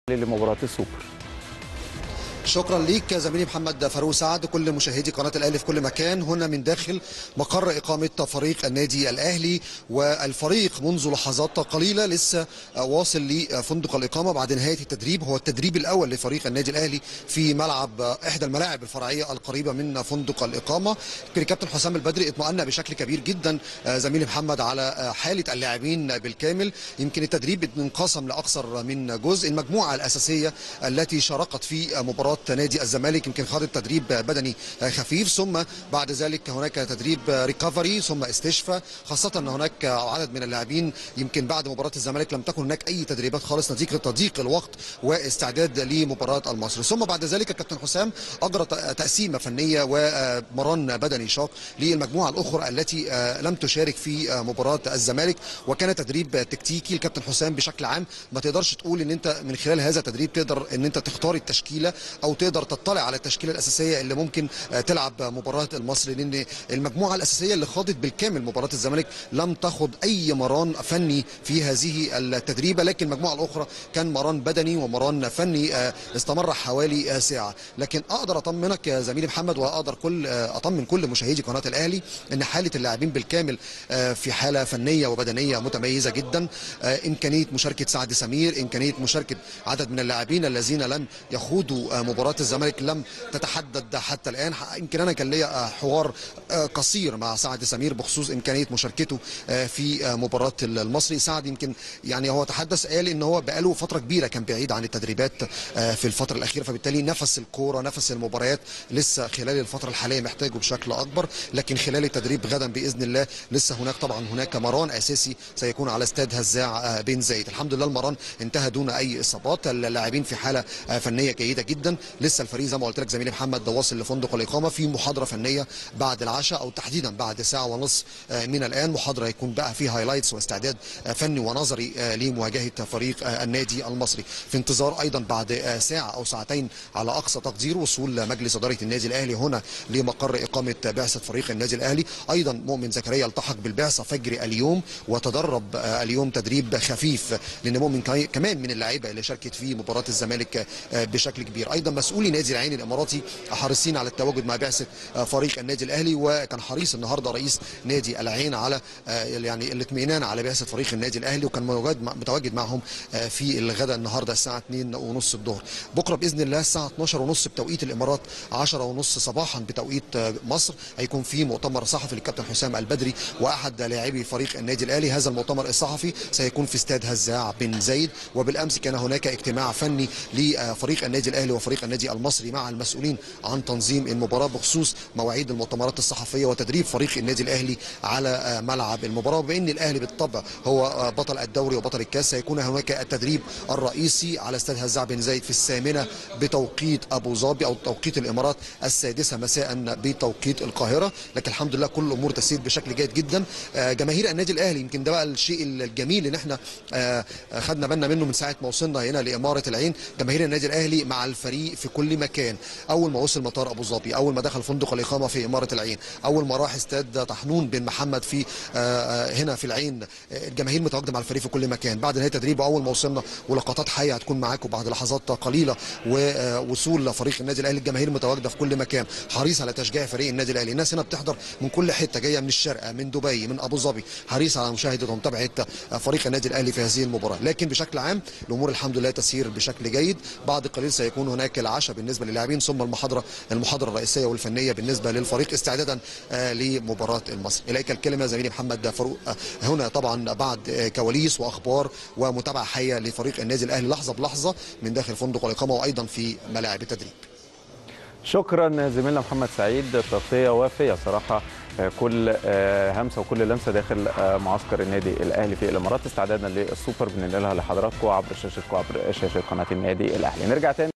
لمباراه السوبر شكرا ليك زميلي محمد فاروق سعد كل مشاهدي قناه الاهلي في كل مكان هنا من داخل مقر اقامه فريق النادي الاهلي والفريق منذ لحظات قليله لسه واصل لفندق الاقامه بعد نهايه التدريب هو التدريب الاول لفريق النادي الاهلي في ملعب احدى الملاعب الفرعيه القريبه من فندق الاقامه يمكن الكابتن حسام البدري اطمأن بشكل كبير جدا زميلي محمد على حاله اللاعبين بالكامل يمكن التدريب انقسم لاكثر من جزء المجموعه الاساسيه التي شاركت في مباراه نادي الزمالك يمكن خاضت تدريب بدني خفيف ثم بعد ذلك هناك تدريب ريكفري ثم استشفاء خاصة أن هناك عدد من اللاعبين يمكن بعد مباراة الزمالك لم تكن هناك أي تدريبات خالص نتيجة تضييق الوقت واستعداد لمباراة المصري ثم بعد ذلك الكابتن حسام أجرى تقسيمة فنية ومران بدني شاق للمجموعة الأخرى التي لم تشارك في مباراة الزمالك وكان تدريب تكتيكي الكابتن حسام بشكل عام ما تقدرش تقول ان انت من خلال هذا التدريب تقدر ان انت تختار التشكيله او تقدر تطلع على التشكيله الاساسيه اللي ممكن تلعب مباراه المصري لان المجموعه الاساسيه اللي خاضت بالكامل مباراه الزمالك لم تاخد اي مران فني في هذه التدريبه لكن المجموعه الاخرى كان مران بدني ومران فني استمر حوالي ساعه لكن اقدر اطمنك يا زميلي محمد واقدر كل اطمن كل مشاهدي قناه الاهلي ان حاله اللاعبين بالكامل في حاله فنيه وبدنيه متميزه جدا امكانيه مشاركه سعد سمير امكانيه مشاركه عدد من اللاعبين الذين لم يخوضوا مباراه الزمالك لم تتحدد حتى الان يمكن انا كان ليا حوار قصير مع سعد سمير بخصوص امكانيه مشاركته في مباراه المصري سعد يمكن يعني هو تحدث قال ان هو بقاله فتره كبيره كان بعيد عن التدريبات في الفتره الاخيره فبالتالي نفس الكوره نفس المباريات لسه خلال الفتره الحاليه محتاجه بشكل اكبر لكن خلال التدريب غدا باذن الله لسه هناك طبعا هناك مران اساسي سيكون على استاد هزاع بن زايد الحمد لله المران انتهى دون اي اصابات اللاعبين في حاله فنيه جيده جدا لسه الفريق زي ما قلت لك زميلي محمد ده واصل لفندق الاقامه في محاضره فنيه بعد العشاء او تحديدا بعد ساعه ونصف من الان محاضره يكون بقى فيها هايلايتس واستعداد فني ونظري لمواجهه فريق النادي المصري في انتظار ايضا بعد ساعه او ساعتين على اقصى تقدير وصول مجلس اداره النادي الاهلي هنا لمقر اقامه بعثه فريق النادي الاهلي ايضا مؤمن زكريا التحق بالبعثه فجر اليوم وتدرب اليوم تدريب خفيف لان مؤمن كمان من اللعيبه اللي شاركت في مباراه الزمالك بشكل كبير ايضا مسؤولي نادي العين الاماراتي حريصين على التواجد مع بعثه فريق النادي الاهلي وكان حريص النهارده رئيس نادي العين على يعني الاطمئنان على بعثه فريق النادي الاهلي وكان متواجد معهم في الغداء النهارده الساعه 2 ونص الظهر بكره باذن الله الساعه 12 ونص بتوقيت الامارات 10 ونص صباحا بتوقيت مصر هيكون في مؤتمر صحفي للكابتن حسام البدري واحد لاعبي فريق النادي الاهلي هذا المؤتمر الصحفي سيكون في استاد هزاع بن زايد وبالامس كان هناك اجتماع فني لفريق النادي الاهلي وفريق النادي المصري مع المسؤولين عن تنظيم المباراه بخصوص مواعيد المؤتمرات الصحفيه وتدريب فريق النادي الاهلي على ملعب المباراه وبان الاهلي بالطبع هو بطل الدوري وبطل الكاس سيكون هناك التدريب الرئيسي على استاد هزاع بن زايد في الثامنه بتوقيت ابو ظبي او توقيت الامارات السادسه مساء بتوقيت القاهره لكن الحمد لله كل الامور تسير بشكل جيد جدا جماهير النادي الاهلي يمكن ده بقى الشيء الجميل ان احنا خدنا بالنا منه من ساعه ما وصلنا هنا لاماره العين جماهير النادي الاهلي مع الفريق في كل مكان اول ما وصل مطار ابو ظبي اول ما دخل فندق الاقامه في اماره العين اول ما راح استاد طحنون بن محمد في هنا في العين الجماهير متواجده مع الفريق في كل مكان بعد نهايه تدريبه اول ما وصلنا ولقطات حيه هتكون معاكم بعد لحظات قليله ووصول فريق النادي الاهلي الجماهير متواجده في كل مكان حريص على تشجيع فريق النادي الاهلي الناس هنا بتحضر من كل حته جايه من الشارقه من دبي من ابو ظبي حريص على مشاهده ومتابعه فريق النادي الاهلي في هذه المباراه لكن بشكل عام الامور الحمد لله تسير بشكل جيد بعد قليل سيكون هناك العشاء بالنسبه للاعبين ثم المحاضره المحاضره الرئيسيه والفنيه بالنسبه للفريق استعدادا لمباراه المصري اليك الكلمه زميلي محمد فاروق هنا طبعا بعد كواليس واخبار ومتابعه حيه لفريق النادي الاهلي لحظه بلحظه من داخل فندق الاقامه وايضا في ملاعب التدريب شكرا زميلنا محمد سعيد تغطيه وافيه صراحه كل همسه وكل لمسه داخل معسكر النادي الاهلي في الامارات استعدادا للسوبر بننقلها لحضراتكم عبر شاشتكم عبر شاشه قناه النادي الاهلي نرجع تاني